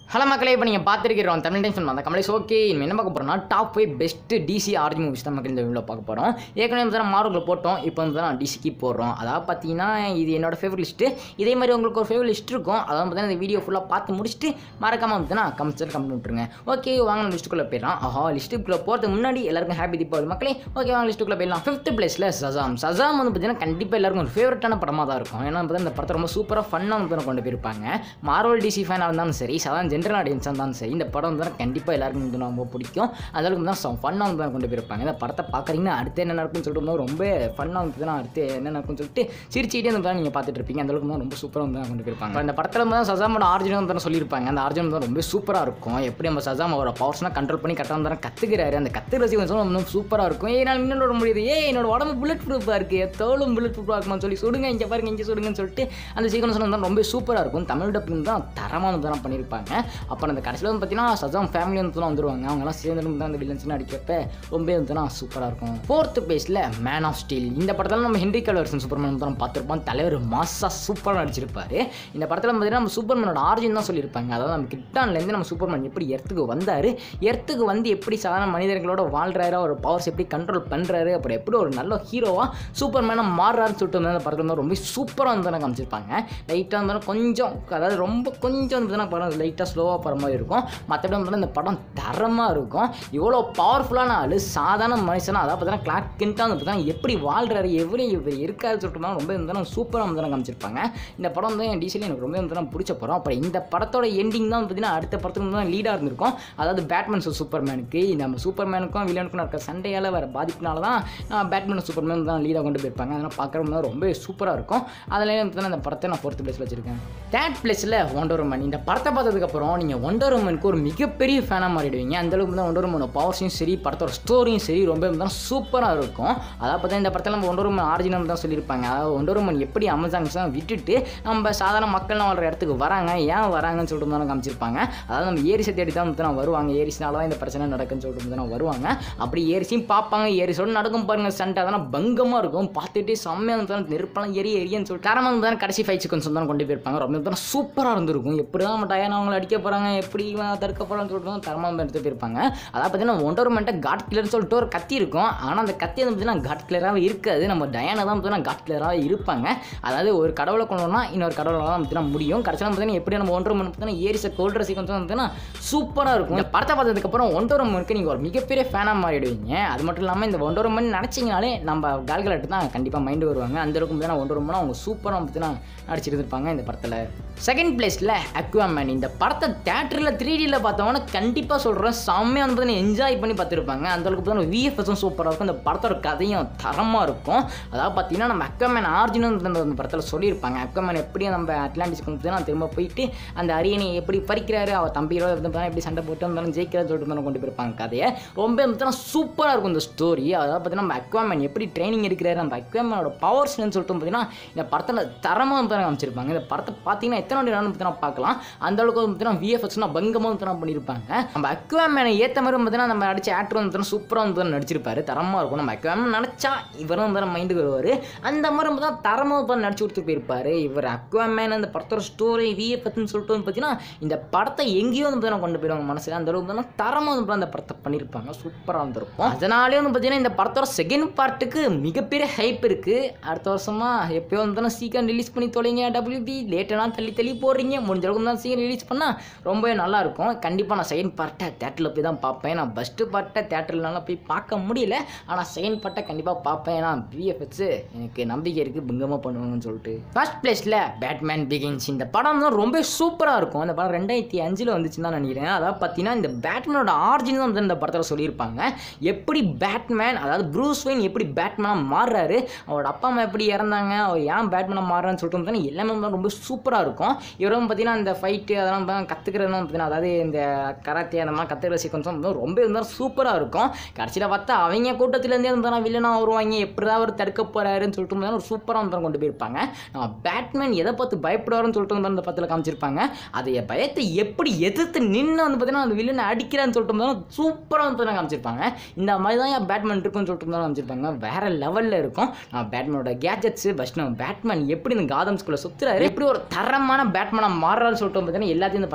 hello மக்களே இப்போ நீங்கள் பார்த்துருக்கிறோம் தமிழ் டென்ஷன் அந்த கமலேஷ் ஓகே என்ன பார்க்க போகிறோம்னா டாப் ஃபைவ் பெஸ்ட் டிசி ஆர்ஜி மூவிஸ் தான் மக்கள் இந்த வீடியோ பார்க்க போகிறோம் ஏற்கனவே வந்து தான் மார்க்கில் போட்டோம் இப்போ வந்து தான் டிசிக்கு போடுறோம் அதாவது பார்த்தீங்கன்னா இது என்னோட ஃபேவரட் லிஸ்ட்டு இதே மாதிரி உங்களுக்கு ஒரு ஃபேவரட் லிஸ்ட் இருக்கும் அதாவது பார்த்தீங்கன்னா இந்த வீடியோ ஃபுல்லாக பார்த்து முடிச்சுட்டு மறக்காமல் வந்து நான் கமெண்ட்ஸில் கமெண்ட் விட்டுருங்க ஓகே வாங்க நம்ம லிஸ்ட்டுக்குள்ளே போயிடலாம் ஆஹா லிஸ்ட்டுக்குள்ளே போகிறதுக்கு முன்னாடி எல்லாருக்கும் ஹாப்பி தீபாவளி மக்களே ஓகே வாங்க லிஸ்ட்டுக்குள்ளே போயிடலாம் ஃபிஃப்த் பிளேஸில் சசாம் சசாம் வந்து பார்த்தீங்கன்னா கண்டிப்பாக எல்லாருக்கும் ஒரு ஃபேவரட்டான படமாக தான் இருக்கும் ஏன்னா பார்த்தீங்கன்னா இந்த படத்தை ரொம்ப சூப்பராக ஃபன்னாக வந்து கொண்டு போயிருப்பாங்க மார்வல் டிசி ஃபேனாக இருந்தாலும் சரி சதான் ஜென்ரல் ஆடியன்ஸாக இருந்தாலும் சரி இந்த படம் வந்து கண்டிப்பாக எல்லாருக்கும் வந்து ரொம்ப பிடிக்கும் அதற்கு தான் ஃபன்னாக வந்து கொண்டு போயிருப்பாங்க இந்த படத்தை பார்க்குறீங்கன்னா அடுத்து என்ன நடக்கும்னு சொல்லிட்டு போது ரொம்ப ஃபன்னாக வந்து தான் அடுத்து என்ன நடக்கும்னு சொல்லிட்டு சிரிச்சிட்டே வந்து நீங்கள் பார்த்துட்டு இருப்பீங்க அந்த அளவுக்கு தான் ரொம்ப சூப்பராக வந்து கொண்டு போயிருப்பாங்க இப்ப இந்த படத்தில் வந்து தான் சசாமோட ஆர்ஜினம் வந்து சொல்லியிருப்பாங்க அந்த ஆர்ஜினம் தான் ரொம்ப சூப்பராக இருக்கும் எப்படி நம்ம சசாம் அவரோட பவர்ஸ்லாம் கண்ட்ரோல் பண்ணி கரெக்டாக வந்து கற்றுக்கிறாரு அந்த கற்றுக்கிற சீக்வன்ஸ் ரொம்ப சூப்பராக இருக்கும் ஏ நான் இன்னொரு முடியுது ஏ என்னோட உடம்பு புல்லட் ப்ரூஃபாக இருக்குது தோலும் புல்லட் ப்ரூஃபாக இருக்குமான்னு சொல்லி சுடுங்க இங்கே பாருங்க இங்கே சுடுங்கன்னு சொல்லிட்டு அந்த சீக்வன்ஸ் வந்து ரொம்ப சூப்பராக இருக்கும் தமிழ் டப்பிங் தான் தரமாக வந்து தான் பண்ணியிருப்பாங்க அப்புறம் அந்த கடைசியில் வந்து பார்த்தீங்கன்னா சஜாம் ஃபேமிலி வந்து தான் வந்துருவாங்க அவங்கலாம் சேர்ந்து தான் அந்த வில்லன்ஸ்னு அடிக்கிறப்ப ரொம்ப வந்து தான் சூப்பராக இருக்கும் ஃபோர்த்து பேஸில் மேன் ஆஃப் ஸ்டீல் இந்த படத்தில் நம்ம ஹென்ரி கலர்சன் சூப்பர்மேன் வந்து நம்ம பார்த்துருப்போம் தலைவர் மாசா சூப்பராக நடிச்சிருப்பாரு இந்த படத்தில் பார்த்தீங்கன்னா நம்ம சூப்பர்மேனோட ஆர்ஜின் தான் சொல்லியிருப்பாங்க அதாவது நம்ம கிட்டான்லேருந்து நம்ம சூப்பர்மேன் எப்படி எர்த்துக்கு வந்தார் எர்த்துக்கு வந்து எப்படி சாதாரண மனிதர்களோட வாழ்றாரு அவர் பவர்ஸ் எப்படி கண்ட்ரோல் பண்ணுறாரு அப்புறம் எப்படி ஒரு நல்ல ஹீரோவாக சூப்பர்மேனாக மாறுறாருன்னு சொல்லிட்டு வந்து அந்த படத்தில் வந்து ரொம்ப சூப்பராக வந்து எனக்கு காமிச்சிருப்பாங்க லைட்டாக இருந்தாலும் கொஞ்சம் அதாவது ரொம்ப கொஞ்சம் வந்து படம் லைட்டாக ஸ்லோவாக போகிற மாதிரி இருக்கும் மற்றபடி வந்து இந்த படம் தரமாக இருக்கும் இவ்வளோ பவர்ஃபுல்லான ஆள் சாதாரண மனுஷனா அதாவது பார்த்தீங்கன்னா கிளாக் கிண்டாக வந்து பார்த்தீங்கன்னா எப்படி வாழ்றாரு எவ்வளோ இவர் இருக்காரு சொல்லிட்டு ரொம்ப வந்து சூப்பராக வந்து காமிச்சிருப்பாங்க இந்த படம் வந்து என் டிசியில் எனக்கு ரொம்ப வந்து பிடிச்ச படம் அப்புறம் இந்த படத்தோட எண்டிங் தான் பார்த்தீங்கன்னா அடுத்த படத்துக்கு வந்து லீடாக இருந்திருக்கும் அதாவது பேட்மேன் சூப்பர்மேனுக்கு நம்ம சூப்பர்மேனுக்கும் வில்லனுக்கும் நடக்கிற சண்டையால் வர பாதிப்பினால தான் பேட்மேன் சூப்பர்மேன் தான் லீடாக கொண்டு போயிருப்பாங்க அதனால் பார்க்குறவங்க ரொம்ப சூப்பராக இருக்கும் அதில் வந்து அந்த படத்தை நான் ஃபோர்த் பிளேஸில் வச்சிருக்கேன் தேர்ட் பிளேஸில் ஒண்டர் உமன் இந்த படத்தை பார்த்ததுக்கப்புறம் நீங்கள் ஒண்டர் உமனுக்கு ஒரு மிகப்பெரிய ஃபேனாக மாறிடுவீங்க அந்தளவுக்கு தான் ஒண்டர் உமனோட பவர்ஸையும் சரி படத்தோட ஸ்டோரியும் சரி ரொம்ப தான் சூப்பராக இருக்கும் அதாவது பார்த்தா இந்த படத்தில் நம்ம ஒண்டர் உமன் ஆரிஜினல் தான் சொல்லியிருப்பாங்க அதாவது ஒண்டர் உமன் எப்படி அமேசான்ஸ் தான் விட்டுட்டு நம்ம சாதாரண மக்கள்லாம் வாழ்ற இடத்துக்கு வராங்க ஏன் வராங்கன்னு சொல்லிட்டு தான் காமிச்சிருப்பாங்க அதாவது நம்ம ஏரிசை தேடி தான் வந்து நான் வருவாங்க ஏரிசினால தான் இந்த பிரச்சனை நடக்குன்னு சொல்லிட்டு வந்து நான் வருவாங்க அப்படி ஏரிசியும் பார்ப்பாங்க ஏரிசோட நடக்கும் பாருங்க சண்டை அதெல்லாம் பங்கமாக இருக்கும் பார்த்துட்டு செம்மையாக வந்து நெருப்பெல்லாம் எரிய எரியன்னு சொல்லிட்டு தரமாக வந்து தான் கடைசி ஃபைவ் சிக்கன்ஸ் தான் கொண்டு போயிருப்பாங்க ரொம்ப தான் சூப்பராக இருந்திருக்கும் எப்படி தான் நம்ம டயனா அவங்களை அடிக்க போகிறாங்க எப்படி இவன் தடுக்க போகிறான்னு சொல்லிட்டு தான் தரமாக வந்து எடுத்து போயிருப்பாங்க அதாவது பார்த்தீங்கன்னா ஒன்றரை மண்ட்டை காட் கிளர்னு சொல்லிட்டு ஒரு கத்தி இருக்கும் ஆனால் அந்த கத்தி வந்து பார்த்தீங்கன்னா காட் கிளராகவே இருக்காது நம்ம டயானா தான் பார்த்தீங்கன்னா காட் கிளராகவே இருப்பாங்க அதாவது ஒரு கடவுளை கொள்ளணும்னா இன்னொரு கடவுளை தான் பார்த்தீங்கன்னா முடியும் கடைசியில் பார்த்தீங்கன்னா எப்படி நம்ம ஒன்றரை மணி பார்த்தீங்கன்னா ஏரிச கோல்ட்ர சீக்வன்ஸ் வந்து பார்த்தீங்கன்னா சூப்பராக இருக்கும் இந்த படத்தை பார்த்ததுக்கப்புறம் ஒன்றரை மணிக்கு நீங்கள் ஒரு மிகப்பெரிய ஃபேனாக மாறிடுவீங்க அது மட்டும் இல்லாமல் இந்த ஒன்றரை மணி நினச்சிங்கனாலே நம்ம கால்குலேட்டர் தான் கண்டிப்பாக மைண்டு வருவாங்க அந்த அளவுக்கு பார்த்தீங்கன்னா ஒன்றரை மணி அவங்க சூப்பராக பார்த்தீங்கன்னா நடிச்சிருந்துருப்பாங்க இந்த படத்தில் செகண்ட் பிளேஸில் அக்வாமேன் இந்த படத்தை தேட்டரில் த்ரீ டியில் பார்த்தவொன்னே கண்டிப்பாக சொல்கிறேன் செம்மையாக வந்து பார்த்தீங்கன்னா என்ஜாய் பண்ணி பார்த்துருப்பாங்க அந்த அளவுக்கு பார்த்தீங்கன்னா விஎஃப்எஸும் சூப்பராக இருக்கும் இந்த படத்தோட கதையும் தரமாக இருக்கும் அதாவது பார்த்தீங்கன்னா நம்ம அக்வாமேன் ஆர்ஜினும் அந்த படத்தில் சொல்லியிருப்பாங்க அக்வாமேன் எப்படி நம்ம அட்லாண்டிஸ்க்கு வந்து திரும்ப போயிட்டு அந்த அரியணை எப்படி பறிக்கிறாரு அவர் தம்பியோட வந்து பார்த்தீங்கன்னா எப்படி சண்டை போட்டு இருந்தாலும் ஜெயிக்கிறாரு சொல்லிட்டு வந்து கொண்டு போயிருப்பாங்க கதையை ரொம்ப பார்த்தீங்கன்னா சூப்பராக இருக்கும் இந்த ஸ்டோரி அதாவது பார்த்தீங்கன்னா நம்ம அக்வாமேன் எப்படி ட்ரைனிங் எடுக்கிறாரு அந்த அக்வாமேனோட பவர்ஸ்னு சொல்லிட்டு பார்த்தீங்கன்னா இந்த படத்தில் தரமாக வந்து காமிச்சிருப்பாங்க இந்த படத்தை பார்த்தீங்கன்னா எத்தனை வாட்டி வேணாலும் பார்த்தீங்கன்னா பார்க்கலாம் அந்த அளவுக்கு வந்து பார்த்தீங்கன்னா விஎஃப்எக்ஸ்னா பங்கமாக வந்து பார்த்தீங்கன்னா பண்ணியிருப்பாங்க நம்ம அக்வாமேனை ஏற்ற மாதிரி பார்த்தீங்கன்னா நம்ம அடிச்ச ஆக்டர் வந்து பார்த்தீங்கன்னா சூப்பராக வந்து பார்த்தீங்கன்னா நடிச்சிருப்பாரு தரமாக இருக்கும் நம்ம அக்வாமேன் நினச்சா இவரும் வந்து மைண்டுக்கு வருவார் அந்த மாதிரி வந்து தான் தரமாக வந்து நடிச்சு கொடுத்து போயிருப்பாரு இவர் அக்வாமேன் அந்த படத்தோட ஸ்டோரி விஎஃப்எக்ஸ்னு சொல்லிட்டு வந்து பார்த்தீங்கன்னா இந்த படத்தை எங்கேயோ வந்து பார்த்தீங்கன்னா கொண்டு போயிடுவாங்க மனசில் அந்த அளவுக்கு வந்து தரமாக வந்து அந்த படத்தை பண்ணியிருப்பாங்க சூப்பராக இருந்திருக்கும் அதனாலே வந்து பார்த்தீங்கன்னா இந்த படத்தோட செகண்ட் பார்ட்டுக்கு மிகப்பெரிய ஹைப் இருக்குது அடுத்த வருஷமா எப்பயோ வந்து சீக்கிரம் ரிலீஸ் பண்ணி தொலைங்க டபிள்யூபி லேட்டெல்லாம் தள்ளி தள்ளி போடுறீங்க முடிஞ்ச அளவுக்கு தான் சீக்கிரம் ரிலீஸ் பண்ணால் ரொம்பவே நல்லா இருக்கும் கண்டிப்பாக நான் செகண்ட் பார்ட்டை தேட்டரில் போய் தான் பார்ப்பேன் நான் ஃபஸ்ட்டு பார்ட்டை தேட்டர்லனால போய் பார்க்க முடியல ஆனால் செகண்ட் பார்ட்டை கண்டிப்பாக பார்ப்பேன் ஏன்னா பிஎஃப்எக்ஸ் எனக்கு நம்பிக்கை இருக்குது பிங்கமாக பண்ணுவாங்கன்னு சொல்லிட்டு ஃபர்ஸ்ட் பிளேஸில் பேட்மேன் பிகின்ஸ் இந்த படம் தான் ரொம்ப சூப்பராக இருக்கும் அந்த படம் ரெண்டாயிரத்தி அஞ்சில் வந்துச்சுன்னு தான் நினைக்கிறேன் அதாவது பார்த்தீங்கன்னா இந்த பேட்மேனோட ஆர்ஜின் தான் வந்து இந்த படத்தில் சொல்லியிருப்பாங்க எப்படி பேட்மேன் அதாவது ப்ரூஸ் வெயின் எப்படி பேட்மேனாக மாறுறாரு அவரோட அப்பா அம்மா எப்படி இறந்தாங்க அவர் ஏன் பேட்மேனாக மாறுறான்னு சொல்லிட்டு வந்து எல்லாமே வந்து ரொம்ப சூப்பராக இருக்கும் இவரும் பார்த்தீங்கன்னா இந்த ஃபைட்டு அதெல்லாம் தான் கற்றுக்கிறதுலாம் பார்த்தீங்கன்னா அதாவது இந்த கராத்தே அந்த மாதிரி கற்றுக்கிற சீக்வன்ஸ் வந்து ரொம்ப இருந்தாலும் சூப்பராக இருக்கும் கடைசியில் பார்த்தா அவங்க கூட்டத்துலேருந்தே இருந்தால் வில்லனாக வருவாங்க எப்படி தான் அவர் தடுக்க போகிறாருன்னு சொல்லிட்டு வந்து ஒரு சூப்பராக வந்து கொண்டு போயிருப்பாங்க நம்ம பேட்மேன் எதை பார்த்து பயப்படுவாருன்னு சொல்லிட்டு வந்து அந்த படத்தில் காமிச்சிருப்பாங்க அதை பயத்தை எப்படி எதிர்த்து நின்று வந்து பார்த்தீங்கன்னா அந்த வில்லனை அடிக்கிறான்னு சொல்லிட்டு வந்து சூப்பராக வந்து காமிச்சிருப்பாங்க இந்த மாதிரி தான் ஏன் பேட்மேன் இருக்குன்னு சொல்லிட்டு தான் காமிச்சிருப்பாங்க வேற லெவலில் இருக்கும் நான் பேட்மேனோட கேஜெட்ஸ் ஃபஸ்ட் நம்ம பேட்மேன் எப்படி இந்த காதம் ஸ்கூலில் சுற்றுறாரு எப்படி ஒரு தரமான பேட்மேனாக மாறுறாரு சொல்லிட்டு பார்த்தீங்கன்னா எல்லாத்தையும் இந்த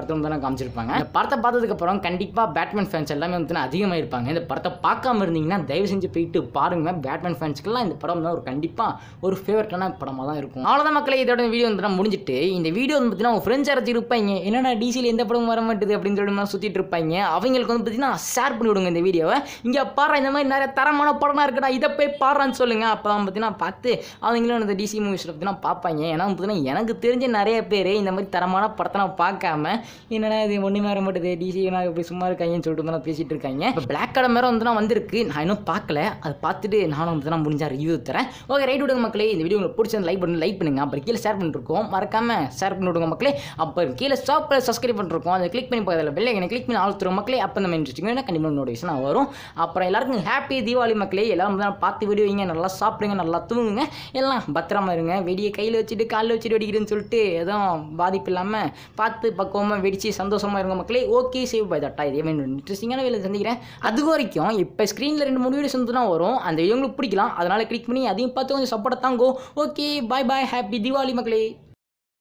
படத்தை வந்து தான் காமிச்சிருப்பாங்க இந்த படத்தை பார்த்ததுக்கப்புறம் கண்டிப்பாக பேட்மேன் ஃபேன்ஸ் எல்லாமே வந்து அதிகமாக இருப்பாங்க இந்த படத்தை பார்க்காம இருந்தீங்கன்னா தயவு செஞ்சு போயிட்டு பாருங்க பேட்மேன் ஃபேன்ஸ்க்கெல்லாம் இந்த படம் தான் ஒரு கண்டிப்பாக ஒரு ஃபேவரட்டான படமாக தான் இருக்கும் அவ்வளோதான் மக்களே இதோட வீடியோ வந்து நான் முடிஞ்சிட்டு இந்த வீடியோ வந்து பார்த்தீங்கன்னா உங்கள் ஃப்ரெண்ட்ஸ் யாராச்சும் இருப்பாங்க என்னடா டிசியில் எந்த படமும் வர மாட்டேது அப்படின்னு சொல்லி மாதிரி சுற்றிட்டு இருப்பாங்க அவங்களுக்கு வந்து பார்த்தீங்கன்னா ஷேர் பண்ணி விடுங்க இந்த வீடியோவை இங்கே பாரு இந்த மாதிரி நிறைய தரமான படமாக இருக்குடா இதை போய் பாடுறான்னு சொல்லுங்க அப்போ பார்த்தீங்கன்னா பார்த்து அவங்களும் இந்த டிசி மூவிஸில் பார்த்தீங்கன்னா பார்ப்பாங்க ஏன்னா பார்த்தீங்கன்னா எனக்கு தெரிஞ்ச நிறைய பேர் இந்த மாதிரி தரமான படத்தை நான் பார்க்காம என்னடா இது ஒன்றுமே வர மாட்டேது டிசி நான் இப்படி சும்மா இருக்காங்கன்னு சொல்லிட்டு வந்து நான் பேசிட்டு இருக்காங்க இப்போ பிளாக் கடை மேலே வந்து நான் வந்திருக்கு நான் இன்னும் பார்க்கல அதை பார்த்துட்டு நானும் வந்து நான் முடிஞ்சா ரிவ்யூ தரேன் ஓகே ரைட் விடுங்க மக்களே இந்த வீடியோ உங்களுக்கு பிடிச்சது லைக் பண்ணி லைக் பண்ணுங்க அப்புறம் கீழே ஷேர் பண்ணிருக்கோம் மறக்காம ஷேர் பண்ணி விடுங்க மக்களே அப்புறம் கீழே ஸ்டாப் சப்ஸ்கிரைப் பண்ணிருக்கோம் அதை கிளிக் பண்ணி பக்கத்தில் பெல் எனக்கு கிளிக் பண்ணி ஆழ்த்துறோம் மக்களே அப்போ நம்ம இன்ட்ரெஸ்டிங்காக கண்டிப்பாக நோட்டிஃபிகேஷன் வரும் அப்புறம் எல்லாருக்கும் ஹாப்பி தீபாவளி மக்களே எல்லாரும் வந்து பார்த்து வீடியோ வைங்க நல்லா சாப்பிடுங்க நல்லா தூங்குங்க எல்லாம் பத்திரமா இருங்க வெடியை கையில் வச்சுட்டு காலில் வச்சுட்டு வெடிக்கிறேன்னு சொல்லிட்டு எதுவும் பாதிப்பு இல்லாமல் பார்த்து பக்குவமாக வெடிச்சு சந்தோஷமா இருங்க மக்களே ஓகே சேவ் பை தட்டா இதே மாதிரி இன்ட்ரெஸ்டிங்கான வேலை சந்திக்கிறேன் அது வரைக்கும் இப்போ ஸ்க்ரீனில் ரெண்டு மூணு வீடியோஸ் வந்து தான் வரும் அந்த வீடியோ உங்களுக்கு பிடிக்கலாம் அதனால் கிளிக் பண்ணி அதையும் பார்த்து கொஞ்சம் சப்போர்ட் தாங்கோ okay bye bye happy Deepavali மக்களே